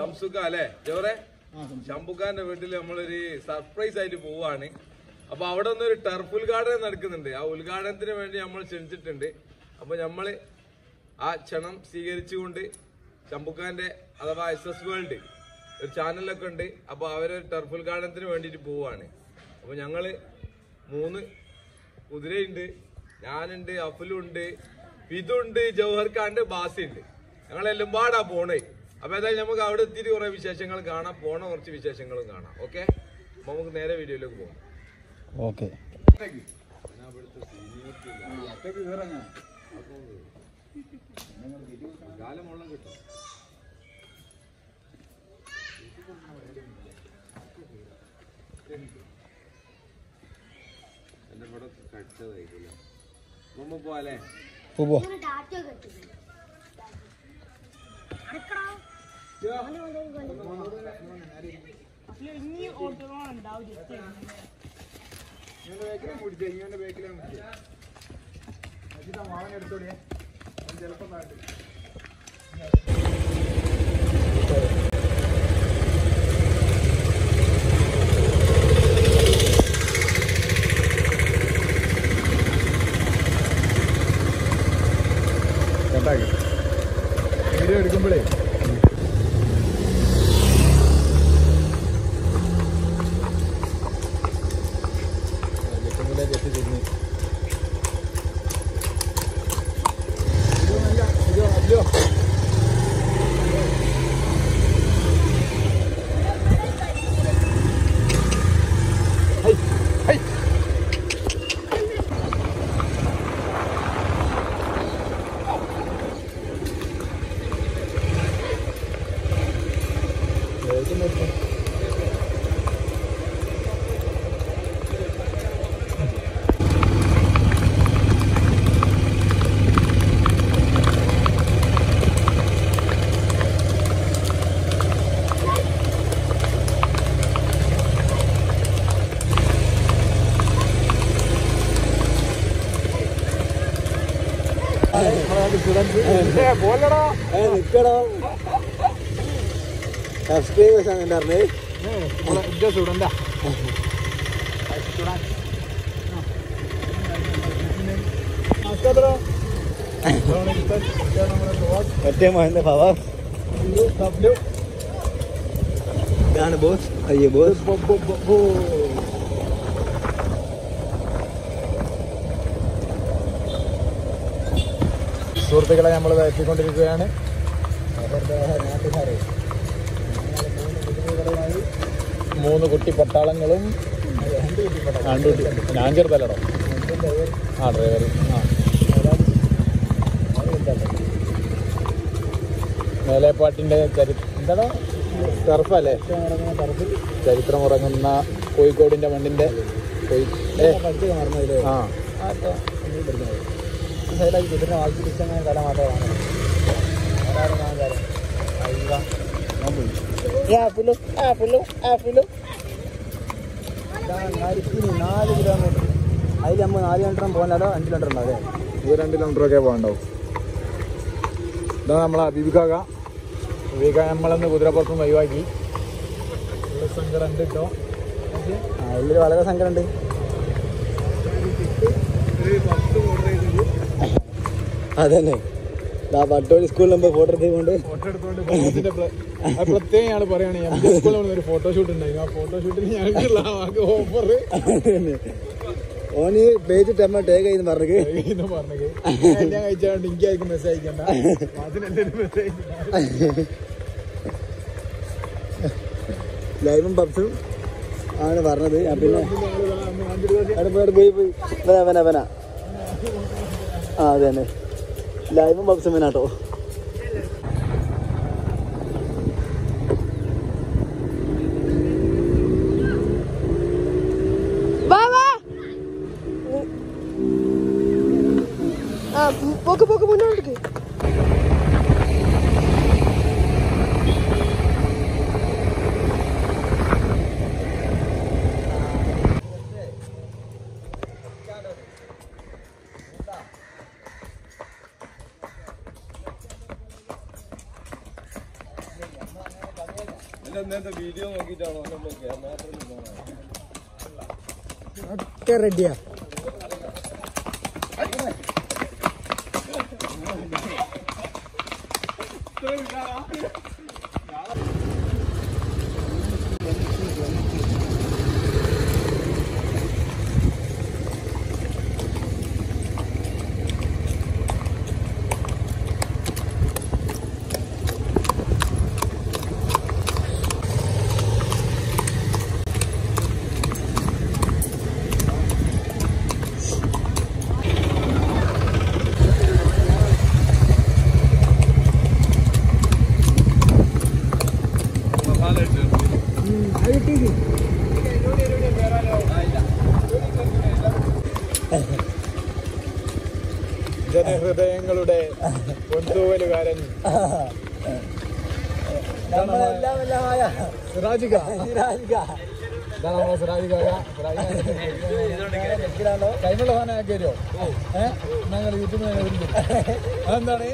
ഷംസുഖ അല്ലെ ജോറെ ഷംബുഖാന്റെ വീട്ടിൽ നമ്മളൊരു സർപ്രൈസ് ആയിട്ട് പോവാണ് അപ്പൊ അവിടെ നിന്ന് ഒരു ടർഫ് ഉദ്ഘാടനം നടക്കുന്നുണ്ട് ആ ഉദ്ഘാടനത്തിന് വേണ്ടി നമ്മൾ ക്ഷണിച്ചിട്ടുണ്ട് അപ്പൊ നമ്മള് ആ ക്ഷണം സ്വീകരിച്ചുകൊണ്ട് ശംബുഖാന്റെ അഥവാ എസ് എസ് വേൾഡ് ഒരു ചാനലൊക്കെ ഉണ്ട് അപ്പൊ അവരൊരു ടർഫ് ഉദ്ഘാടനത്തിന് വേണ്ടിയിട്ട് പോവാണ് അപ്പൊ ഞങ്ങള് മൂന്ന് കുതിരയുണ്ട് ഞാനുണ്ട് അഫലുണ്ട് ഫിതുണ്ട് ജൗഹർഖാണ്ട് ബാസിണ്ട് ഞങ്ങളെല്ലാം പാടാ പോണേ അപ്പൊ ഏതായാലും നമുക്ക് അവിടെ എത്തിയിട്ട് കുറെ വിശേഷങ്ങൾ കാണാം പോണ കുറച്ച് വിശേഷങ്ങളും കാണാം ഓക്കെ അപ്പൊ നമുക്ക് നേരെ വീഡിയോയിലേക്ക് പോകാം ഓക്കെ കാലം വെള്ളം കിട്ടും എന്റെ ഇവിടെ കടിച്ചതായിരിക്കില്ല നമ്മ പോവാലേ പോവോ ടാറ്റ കെട്ടുന്നു കേട്ടാക്കി വീഡിയോ എടുക്കുമ്പോഴേ എത്തി തിരിഞ്ഞ് നിക്കടോ സബ്സ്ക്രൈബേഴ്സ് അങ്ങനെ പറഞ്ഞേ സ്റ്റുഡന്റാ മറ്റേ മോഹന്റെ പവർ ഇതാണ് ബോസ് അയ്യോ ബോസ് സുഹൃത്തുക്കളെ നമ്മൾ എത്തിക്കൊണ്ടിരിക്കുകയാണ് മൂന്ന് കുട്ടി പട്ടാളങ്ങളും രണ്ട് കുട്ടി ഞാൻ ചെറുതല്ലടോ ആ ഡ്രൈവർ ആ മേലേപ്പാട്ടിന്റെ ചരി എന്താണോ ടർഫല്ലേ ചരിത്രം ഉറങ്ങുന്ന കോഴിക്കോടിന്റെ മണ്ണിന്റെ കോഴി ഏ ആ സൈഡാക്കി കുതിരനെ വാക്കി തിരിച്ചങ്ങനെ കല മാത്രമാണ് നാല് കിലോമീറ്റർ അതിൽ നമ്മൾ നാല് കിലോമീറ്റർ പോകാനോ അഞ്ച് കിലോമീറ്റർ ഉണ്ടാവും അല്ലേ ഇത് രണ്ട് കിലോമീറ്റർ ഒക്കെ പോകണ്ടാവും ഇതാ നമ്മളെ അബീബിക്കാക അബീബിക്ക നമ്മളന്ന് കുതിരപ്പുറത്തുനിന്ന് ഒഴിവാക്കി ഉള്ള സങ്കടം ഉണ്ട് കേട്ടോ ആ ഉള്ളിൽ വളരെ സങ്കടമുണ്ട് അതന്നെ ആ പട്ടോളി സ്കൂളിൽ മുമ്പ് ഫോട്ടോ എടുത്തുകൊണ്ട് ഫോട്ടോ എടുത്തുകൊണ്ട് ഇതിന്റെ പ്ര- അത് പ്രത്യേകം ഞങ്ങൾ പറയുകയാണ് എം ജി സ്കൂളിൽ ഒരു ഫോട്ടോഷൂട്ട് ഉണ്ടായിരുന്നു ആ ഫോട്ടോഷൂട്ടിൽ ഞങ്ങൾക്കുള്ള ഓഫർ ഓന് പേജ് ടെമ്മ ടേക്ക് ചെയ്ത് പറഞ്ഞു എന്ന് പറഞ്ഞത് ഞാൻ കഴിച്ചാണ്ട് എനിക്ക് അയക്കും മെസ്സേജ് അയക്കണ്ട അതിനെന്റെ മെസ്സേജ് ലൈവും പബ്സും ആണ് പറഞ്ഞത് ഞാൻ പിന്നെ അവിടെ പോയി അവിടെ പോയി പോയി അവന അവന അവന ആ അതെ തന്നെ ലൈവും പബ്സും വേനാട്ടോ പോക്ക് പോക്ക് മുന്നോട്ട് ആ ഇന്നത്തെ വീഡിയോ നോക്കിയിട്ടാണോ നമ്മൾ ക്യാമറയിൽ പോകണം ഒക്കെ റെഡിയാ മസാല ഇട്ട് ജനഹൃദയങ്ങളുടെ പൊന്തൂവലുകാരൻ സിറാജിക ഇതാണ് നമ്മളെ സിറാജിക കൈമുള്ള സാധനം ആക്കി തരുമോ ഏഹ് ഞങ്ങൾ യൂട്യൂബിൽ തന്നെ വരും അതെന്താണ്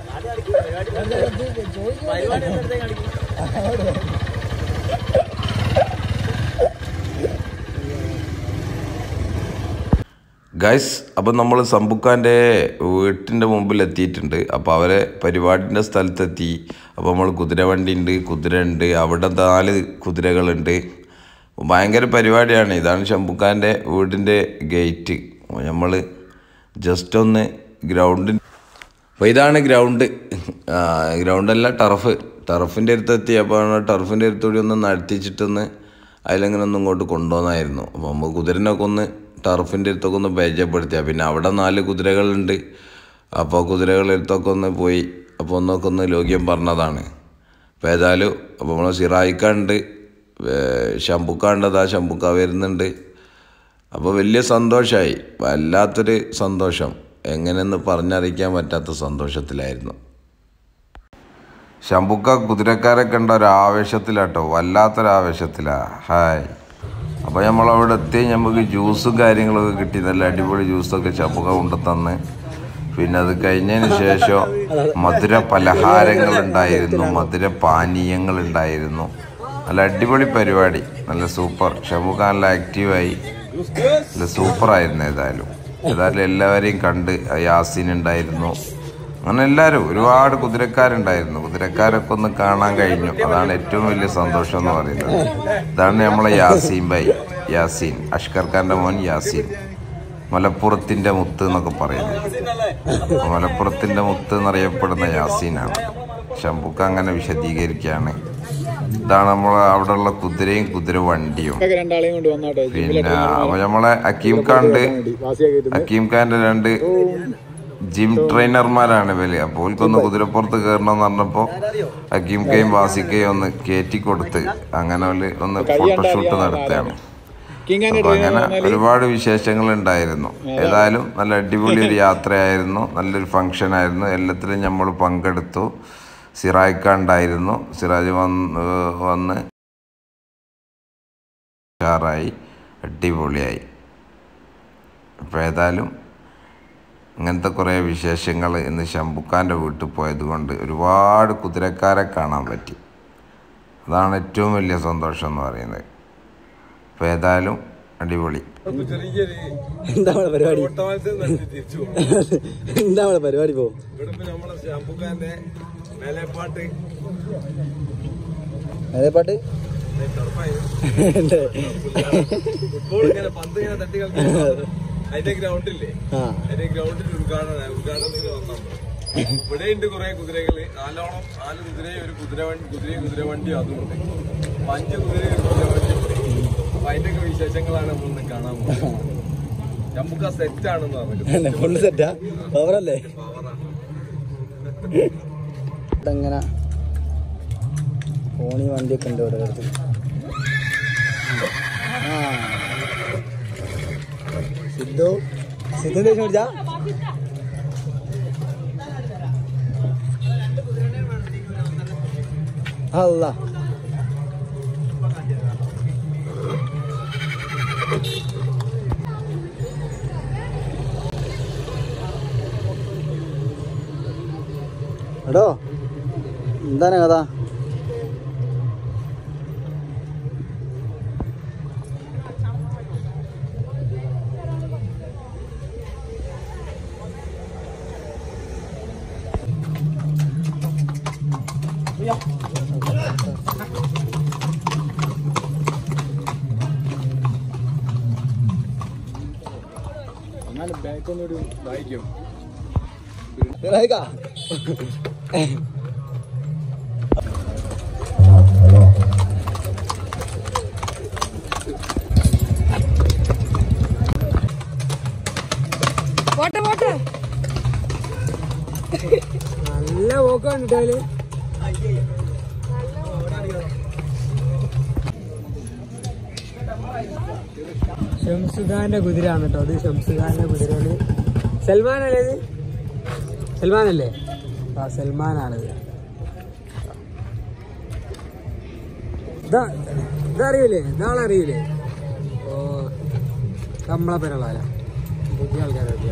ഗൈസ് അപ്പം നമ്മൾ സമ്പുക്കാൻ്റെ വീട്ടിൻ്റെ മുമ്പിൽ എത്തിയിട്ടുണ്ട് അപ്പോൾ അവരെ പരിപാടിൻ്റെ സ്ഥലത്തെത്തി അപ്പോൾ നമ്മൾ കുതിരവണ്ടി ഉണ്ട് കുതിര ഉണ്ട് അവിടെ നാല് കുതിരകളുണ്ട് ഭയങ്കര പരിപാടിയാണ് ഇതാണ് ശംഭുക്കാൻ്റെ വീടിൻ്റെ ഗേറ്റ് നമ്മൾ ജസ്റ്റ് ഒന്ന് ഗ്രൗണ്ടിൽ അപ്പോൾ ഇതാണ് ഗ്രൗണ്ട് ഗ്രൗണ്ടല്ല ടർഫ് ടർഫിൻ്റെ അടുത്ത് എത്തി അപ്പോൾ ടർഫിൻ്റെ അടുത്തുകൂടി ഒന്ന് നടത്തിച്ചിട്ടൊന്ന് അതിലങ്ങനെ ഒന്ന് ഇങ്ങോട്ട് കൊണ്ടുവന്നായിരുന്നു അപ്പോൾ നമ്മൾ കുതിരനൊക്കെ ഒന്ന് ടർഫിൻ്റെ അടുത്തൊക്കെ ഒന്ന് പരിചയപ്പെടുത്തിയ പിന്നെ അവിടെ നാല് കുതിരകളുണ്ട് അപ്പോൾ കുതിരകളുടെ അടുത്തൊക്കെ ഒന്ന് പോയി അപ്പോൾ ഒന്നൊക്കെ ഒന്ന് ലോക്യം പറഞ്ഞതാണ് അപ്പോൾ ഏതായാലും അപ്പോൾ നമ്മൾ സിറായിക്കുണ്ട് ശംഭുക്കാണ്ടതാ ശംഭുക്ക വരുന്നുണ്ട് അപ്പോൾ വലിയ സന്തോഷമായി വല്ലാത്തൊരു സന്തോഷം എങ്ങനെയെന്ന് പറഞ്ഞറിയിക്കാൻ പറ്റാത്ത സന്തോഷത്തിലായിരുന്നു ശംഭുക്ക കുതിരക്കാരെ കണ്ട ഒരു ആവേശത്തിലാട്ടോ വല്ലാത്തൊരു ആവേശത്തിലാ ഹായ് അപ്പോൾ നമ്മൾ അവിടെ എത്തി നമുക്ക് ജ്യൂസും കാര്യങ്ങളൊക്കെ കിട്ടി നല്ല അടിപൊളി ജ്യൂസൊക്കെ ശംഭുക്ക കൊണ്ട് തന്ന് പിന്നെ അത് കഴിഞ്ഞതിന് ശേഷം മധുര പലഹാരങ്ങൾ ഉണ്ടായിരുന്നു മധുര പാനീയങ്ങൾ ഉണ്ടായിരുന്നു നല്ല അടിപൊളി പരിപാടി നല്ല സൂപ്പർ ഷമുഖ നല്ല ആക്റ്റീവായി നല്ല സൂപ്പറായിരുന്നു ഏതായാലും ഏതായാലും എല്ലാവരെയും കണ്ട് യാസീൻ ഉണ്ടായിരുന്നു അങ്ങനെ എല്ലാവരും ഒരുപാട് കുതിരക്കാരുണ്ടായിരുന്നു കുതിരക്കാരൊക്കെ ഒന്ന് കാണാൻ കഴിഞ്ഞു അതാണ് ഏറ്റവും വലിയ സന്തോഷം എന്ന് പറയുന്നത് ഇതാണ് നമ്മളെ യാസീൻ ബൈ യാസീൻ അഷ്കർ ഖാന്റെ മോൻ യാസീൻ മലപ്പുറത്തിന്റെ മുത്ത് എന്നൊക്കെ പറയുന്നത് മലപ്പുറത്തിന്റെ മുത്ത് എന്നറിയപ്പെടുന്ന യാസീനാണ് ശംഭുക്ക അങ്ങനെ വിശദീകരിക്കുകയാണ് ഇതാണ് നമ്മളെ അവിടെയുള്ള കുതിരയും കുതിര വണ്ടിയും ഒക്കെ രണ്ടാളെയും കൊണ്ട് വന്നാട്ടെ പിന്നെ അപ്പൊ നമ്മളെ അക്കീം ഖാണ്ട് വാസിയാക്കിയിട്ട് അക്കീം ഖാന്റെ രണ്ട് ജിം ട്രെയിനർമാരാണ് ഇവര് അപ്പോൾ ഓൽക്കൊന്ന് കുതിരപ്പുറത്ത് കയറണമെന്ന് പറഞ്ഞപ്പോ അക്കീം കയും വാസിക്കയും ഒന്ന് കയറ്റി കൊടുത്ത് അങ്ങനെ ഓല് ഒന്ന് ഫോട്ടോഷൂട്ട് നടത്തുകയാണ് കിങ്ങാന്റെ അപ്പൊ അങ്ങനെ ഒരുപാട് വിശേഷങ്ങൾ ഉണ്ടായിരുന്നു ഏതായാലും നല്ല അടിപൊളി ഒരു യാത്രയായിരുന്നു നല്ലൊരു ഫംഗ്ഷൻ ആയിരുന്നു എല്ലാത്തിലും നമ്മൾ പങ്കെടുത്തു സിറായിക്ക ഉണ്ടായിരുന്നു സിറാജ് വന്ന് വന്ന് ഉഷാറായി അടിപൊളിയായി അപ്പോൾ ഏതായാലും ഇങ്ങനത്തെ കുറേ വിശേഷങ്ങൾ ഇന്ന് ശംഭുക്കാൻ്റെ വീട്ടിൽ പോയത് കൊണ്ട് ഒരുപാട് കുതിരക്കാരെ കാണാൻ പറ്റി അതാണ് ഏറ്റവും വലിയ സന്തോഷം എന്ന് പറയുന്നത് അപ്പോൾ ഏതായാലും അടിപൊളി ഒന്ന് ചെറിയൊരു എന്താ നമ്മളെ പരിപാടി ഓട്ട മത്സരം നടത്തി തിരിച്ചു പോകും എന്താ നമ്മളെ പരിപാടി പോ ഇവിടെ ഇപ്പൊ നമ്മളെ ശംഭുക്കാന്റെ മേലെപ്പാട്ട് അതേ പാട്ട് ഫുട്ബോൾ ഇങ്ങനെ പന്ത് ഇങ്ങനെ തട്ടി കളിക്കുന്ന അതിന്റെ ഗ്രൗണ്ടില്ലേ ആ അതിന്റെ ഗ്രൗണ്ടിൽ ഉദ്ഘാടനം ഉദ്ഘാടനത്തിന് വന്നു ഇവിടെ ഉണ്ട് കുറെ കുതിരകള് നാലോളം നാല് കുതിരയും ഒരു കുതിര വണ്ടി കുതിരയും കുതിര വണ്ടിയും അതുമുണ്ട് അപ്പൊ അഞ്ച് കുതിരയും ഒരു കുതിര വണ്ടിയും അപ്പൊ അതിന്റെ ഒക്കെ വിശേഷങ്ങളാണ് നമ്മൾ ഇന്ന് കാണാൻ പോകുന്നത് നമുക്ക് സെറ്റ് ആണെന്ന് പറഞ്ഞു ഫുള്ള് സെറ്റാ പവറല്ലേ ഇതങ്ങനെ ഫോണി വണ്ടിയൊക്കെ ഉണ്ട് ഇവിടെ അടുത്ത് ആ സിദ്ധു സിദ്ധു ദേഷ്യം പിടിച്ചാ അല്ല എടോ എന്താണ് കഥ എന്നാലും ബാക്കൊന്നൊരു വായിക്കും ഇതായിക്കാ. പോട്ടെ പോട്ടെ നല്ല പോക്കാണ് കേട്ടോ ഷംസുഖാന്റെ കുതിരാണ് കേട്ടോ അത് ഷംസുഖാന്റെ കുതിരയാണ് സൽമാൻ അല്ലേ ഇത് സൽമാൻ അല്ലേ ആ സൽമാനാണിത് ഇതാ ഇതറിയില്ലേ ഇതാളറിയില്ലേ ഓ നമ്മളെ പേരുള്ള പുതിയ ആൾക്കാരൊക്കെ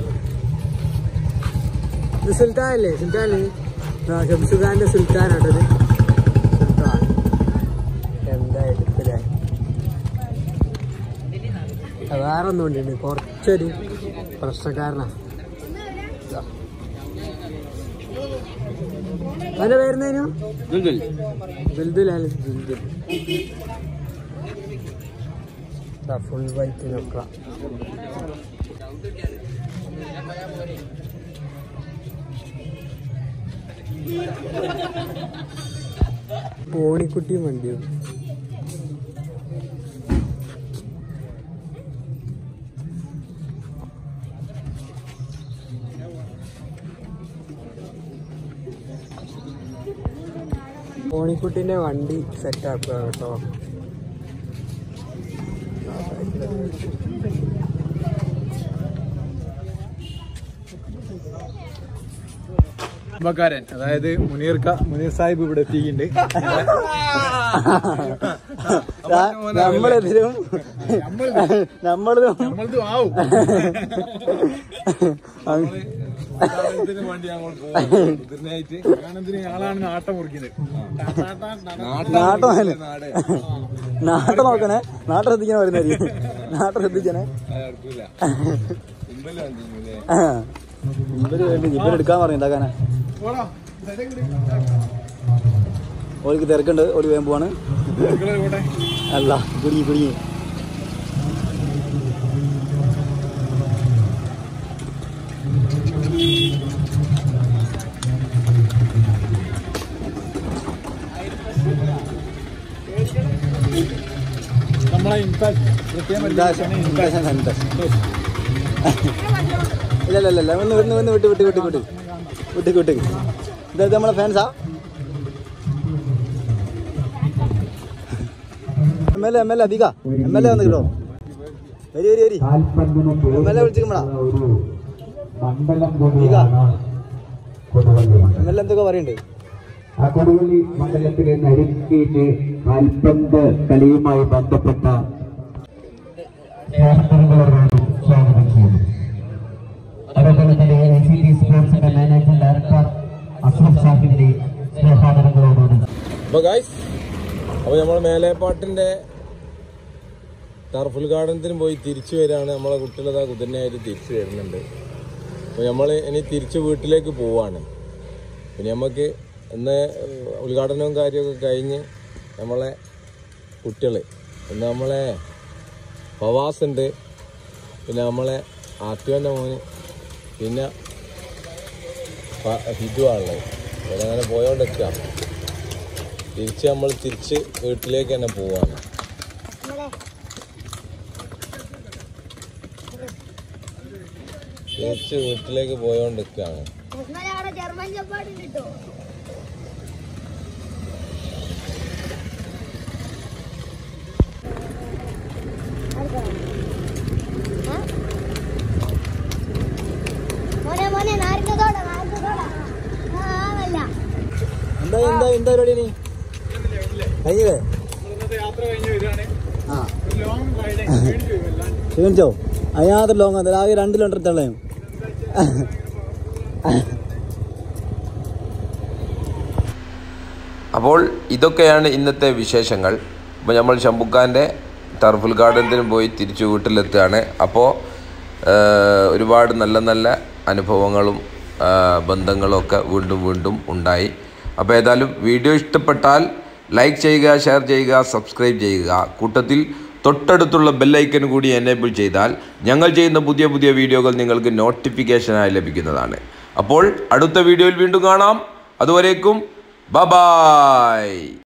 ഇത് സുൽത്താൻ അല്ലേ സുൽത്താൻ ആ ഷംസുഖാന്റെ സുൽത്താനാട്ടത് സുൽത്താൻ എന്താ എടുത്തില്ലേ ആ, വേറെ ഒന്നും ഉണ്ട് കുറച്ചൊരു പ്രശ്നക്കാരനാ ഇതാ. അവന്റെ പേരുന്നതിനു ദുൽദുൽ അല്ല ദുൽദുൽ ഫുൾ വൈറ്റ് നോക്ക പോണിക്കുട്ടിയും വണ്ടിയും പോണിക്കുട്ടിന്റെ വണ്ടി സെറ്റ് ആക്കുക കേട്ടോ കുടുംബക്കാരൻ അതായത് മുനീർക്ക മുനീർ സാഹിബ് ഇവിടെ എത്തിയിട്ടുണ്ട് നമ്മളെതിരും നമ്മളിതും നമ്മളത് ആവും ഇതിന് വേണ്ടി ഞങ്ങൾ പോകും ഇതിനായിട്ട് ആനന്ദിന് ആളാണ് ആട്ടം മുറിക്കുന്നത് നാട്ടം നാട് നാട്ടം നോക്കണേ നാട്ടം ശ്രദ്ധിക്കണ വരുന്നതായിരിക്കും നാട്ടം ശ്രദ്ധിക്കണേ അത് നടക്കൂല ഇമ്പല് കണ്ടില്ലേ ഇവര് വേണ്ടി ഇവര് എടുക്കാൻ പറഞ്ഞു ഉണ്ടാക്കാനാ ഓൾക്ക് തിരക്കുണ്ട് ഒരു വേമ്പുവാണ് അല്ല കുടുങ്ങി കുടുങ്ങി നമ്മളെ ഇൻഫാക്ട് പ്രത്യേകം ഇൻഡാഷൻ, ഇൻഡാഷൻ, ഇൻഡാഷൻ. ഇല്ല ഇല്ല ഇല്ല ഇല്ല ഒന്ന് ഒന്ന് ഒന്ന് വിട്ട് വിട്ട് വിട്ട് വിട്ട് വിട്ട് വിട്ട് ഇത് നമ്മളെ ഫാൻസാ M L A M L A അധിക എം എൽ എ വന്ന് കിട്ടോ വരി വരി വരി എം എൽ എ വിളിച്ചിരിക്കണ മണ്ഡലം കൂടിയാണ് കൊടുവള്ളി മണ്ഡലം എം എൽ എ എന്തൊക്കെ പറയണ്ട് ആ കൊടുവള്ളി മണ്ഡലത്തിലെ നരുക്കിയിട്ട് കാൽപന്ത് കളിയുമായി ബന്ധപ്പെട്ട പ്രവർത്തനങ്ങളോട് സ്വാഗതം ചെയ്യുന്നു അതേപോലെ തന്നെ ഐ സി ടി സ്പോർട്സിന്റെ മാനേജിംഗ് ഡയറക്ടർ അഷ്റഫ് സാഹിബിന്റെ സ്നേഹാദരങ്ങളോടുകൂടി അപ്പൊ ഗായ്സ് അപ്പൊ നമ്മൾ മേലേപ്പാട്ടിന്റെ ടർഫുൽ ഗാർഡനത്തിന് പോയി തിരിച്ചു വരികയാണ് നമ്മളെ കുട്ടികളതാ കുതിരനായിട്ട് തിരിച്ചു വരുന്നുണ്ട് അപ്പൊ നമ്മൾ ഇനി തിരിച്ച് വീട്ടിലേക്ക് പോവാണ് പിന്നെ നമുക്ക് ഇന്ന് ഉദ്ഘാടനവും കാര്യമൊക്കെ കഴിഞ്ഞ് നമ്മളെ കുട്ടികൾ ഇന്ന് നമ്മളെ ഫവാസ് ഉണ്ട് പിന്നെ നമ്മളെ ആറ്റുവൻ്റെ മോന് പിന്നെ ഫ- ഹിജു ആണുള്ളത് ഇവരങ്ങനെ പോയോണ്ടിരിക്കാം തിരിച്ച് നമ്മൾ തിരിച്ച് വീട്ടിലേക്ക് തന്നെ പോവാണ് തിരിച്ച് വീട്ടിലേക്ക് പോയോണ്ടിരിക്കാണ് ഉസ്മാനെ അവിടെ ജർമ്മൻ ചപ്പാടുണ്ട് കേട്ടോ മോനെ മോനെ നാരങ്ങതോട നാരങ്ങതോട ആ ആവല്ല എന്താ എന്താ എന്താ പരിപാടി ഇനി കഴിഞ്ഞില്ലേ യാത്ര കഴിഞ്ഞ് വരികയാണ് ആ ലോങ് റൈഡ് ക്ഷീണിച്ചോ അതിനകത്ത് ലോങ് അത് ആകെ രണ്ട് കിലോമീറ്റർ എത്തള്ളേ അപ്പോൾ ഇതൊക്കെയാണ് ഇന്നത്തെ വിശേഷങ്ങൾ അപ്പോൾ നമ്മൾ ശംഭുക്കാൻ്റെ ടർഫുൽ ഗാർഡനത്തിന് പോയി തിരിച്ചു വീട്ടിലെത്തുകയാണ് അപ്പോൾ ഒരുപാട് നല്ല നല്ല അനുഭവങ്ങളും ആ, ബന്ധങ്ങളും ഒക്കെ വീണ്ടും വീണ്ടും ഉണ്ടായി അപ്പോൾ ഏതായാലും വീഡിയോ ഇഷ്ടപ്പെട്ടാൽ ലൈക്ക് ചെയ്യുക ഷെയർ ചെയ്യുക സബ്സ്ക്രൈബ് ചെയ്യുക കൂട്ടത്തിൽ തൊട്ടടുത്തുള്ള ബെല്ലൈക്കൻ കൂടി എനേബിൾ ചെയ്താൽ ഞങ്ങൾ ചെയ്യുന്ന പുതിയ പുതിയ വീഡിയോകൾ നിങ്ങൾക്ക് നോട്ടിഫിക്കേഷനായി ലഭിക്കുന്നതാണ് അപ്പോൾ അടുത്ത വീഡിയോയിൽ വീണ്ടും കാണാം അതുവരേക്കും ബ ബായ്